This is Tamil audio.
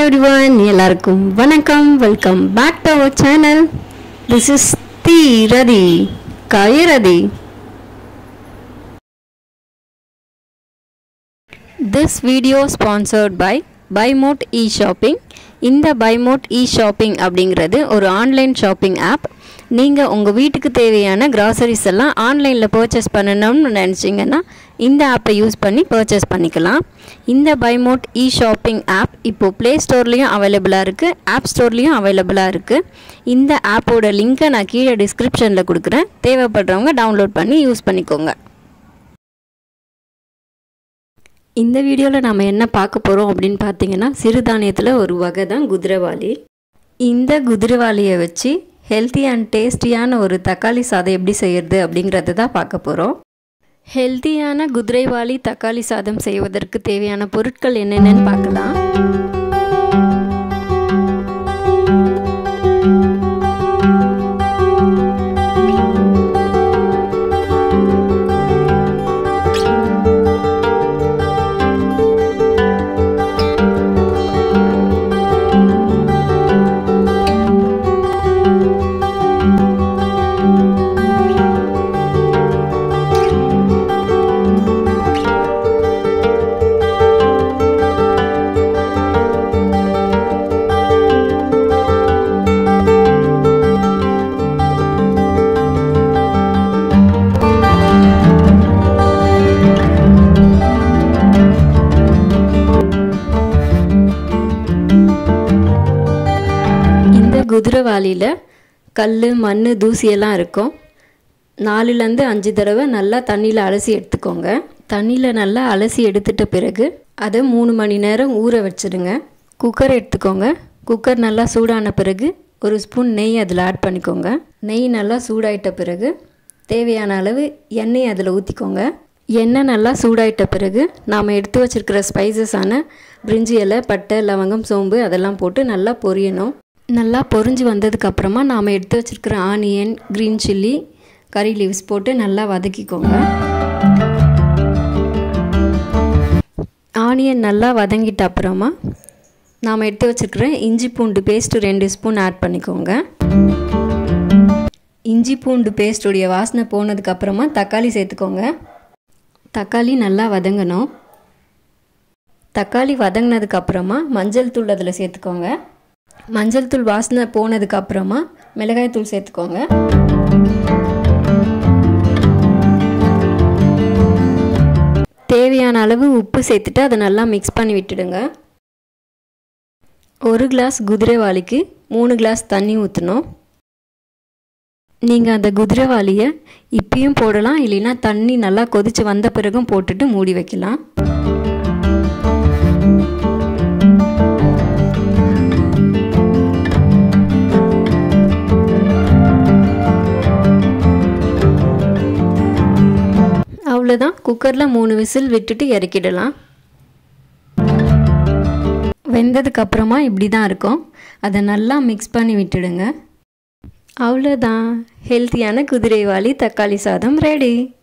எவ்ரிவன் எல்லாருக்கும் வணக்கம் welcome back to our channel this is the ரதி கயரதி திஸ் வீடியோ ஸ்பான்சர்ட் பை பைமோட் இ ஷாப்பிங் இந்த பைமோட் இ ஷாப்பிங் அப்படிங்கிறது ஒரு ஆன்லைன் ஷாப்பிங் ஆப் நீங்கள் உங்கள் வீட்டுக்கு தேவையான கிராசரிஸ் எல்லாம் ஆன்லைனில் பர்ச்சேஸ் பண்ணணும்னு நினச்சிங்கன்னா இந்த ஆப்பை யூஸ் பண்ணி பர்ச்சேஸ் பண்ணிக்கலாம் இந்த பைமோட் இ ஷாப்பிங் ஆப் இப்போது ப்ளே ஸ்டோர்லேயும் அவைலபிளாக இருக்குது ஆப் ஸ்டோர்லேயும் அவைலபிளாக இருக்குது இந்த ஆப்போட லிங்க்கை நான் கீழே டிஸ்கிரிப்ஷனில் கொடுக்குறேன் தேவைப்படுறவங்க டவுன்லோட் பண்ணி யூஸ் பண்ணிக்கோங்க இந்த வீடியோவில் நம்ம என்ன பார்க்க போகிறோம் அப்படின்னு பார்த்தீங்கன்னா சிறுதானியத்தில் ஒரு வகை தான் குதிரைவாளி இந்த குதிரைவாளியை வச்சு ஹெல்த்தி அண்ட் டேஸ்டியான ஒரு தக்காளி சாதம் எப்படி செய்கிறது அப்படிங்கிறத தான் பார்க்க போகிறோம் ஹெல்த்தியான குதிரைவாளி தக்காளி சாதம் செய்வதற்கு தேவையான பொருட்கள் என்னென்னு பார்க்கலாம் இந்த குதிரைவாளியில் கல் மண் தூசியெல்லாம் இருக்கும் நாலுலேருந்து அஞ்சு தடவை நல்லா தண்ணியில் அலசி எடுத்துக்கோங்க தண்ணியில் நல்லா அலசி எடுத்துட்ட பிறகு அதை மூணு மணி நேரம் ஊற வச்சுடுங்க குக்கர் எடுத்துக்கோங்க குக்கர் நல்லா சூடான பிறகு ஒரு ஸ்பூன் நெய் அதில் ஆட் பண்ணிக்கோங்க நெய் நல்லா சூடாயிட்ட பிறகு தேவையான அளவு எண்ணெய் அதில் ஊற்றிக்கோங்க எண்ணெய் நல்லா சூடாயிட்ட பிறகு நாம் எடுத்து வச்சுருக்கிற ஸ்பைசஸான பிரிஞ்சி இலை பட்டை லவங்கம் சோம்பு அதெல்லாம் போட்டு நல்லா பொரியணும் நல்லா பொரிஞ்சு வந்ததுக்கப்புறமா நாம் எடுத்து வச்சுருக்கிற onion green chilli curry leaves போட்டு நல்லா வதக்கிக்கோங்க ஆனியன் நல்லா வதங்கிட்ட அப்புறமா நாம் எடுத்து வச்சுருக்கிற இஞ்சி பூண்டு பேஸ்ட்டு ரெண்டு ஸ்பூன் ஆட் பண்ணிக்கோங்க இஞ்சி பூண்டு பேஸ்ட்டுடைய வாசனை போனதுக்கப்புறமா தக்காளி சேர்த்துக்கோங்க தக்காளி நல்லா வதங்கணும் தக்காளி வதங்கினதுக்கப்புறமா மஞ்சள் தூள் அதில் சேர்த்துக்கோங்க மஞ்சள் தூள் வாசனை போனதுக்கப்புறமா மிளகாய் தூள் சேர்த்துக்கோங்க தேவையான அளவு உப்பு சேர்த்துட்டு அதை நல்லா மிக்ஸ் பண்ணி விட்டுடுங்க ஒரு கிளாஸ் குதிரைவாளிக்கு மூணு கிளாஸ் தண்ணி ஊற்றணும் நீங்கள் அந்த குதிரைவாளியை இப்பயும் போடலாம் இல்லைன்னா தண்ணி நல்லா கொதித்து வந்த பிறகும் போட்டுட்டு மூடி வைக்கலாம் அவ்வளோதான் குக்கரில் மூணு விசில் விட்டுட்டு இறக்கிடலாம் வெந்ததுக்கு அப்புறமா இப்படி தான் இருக்கும் அதை நல்லா மிக்ஸ் பண்ணி விட்டுடுங்க அவ்வளோதான் ஹெல்த்தியான குதிரைவாளி தக்காளி சாதம் ரெடி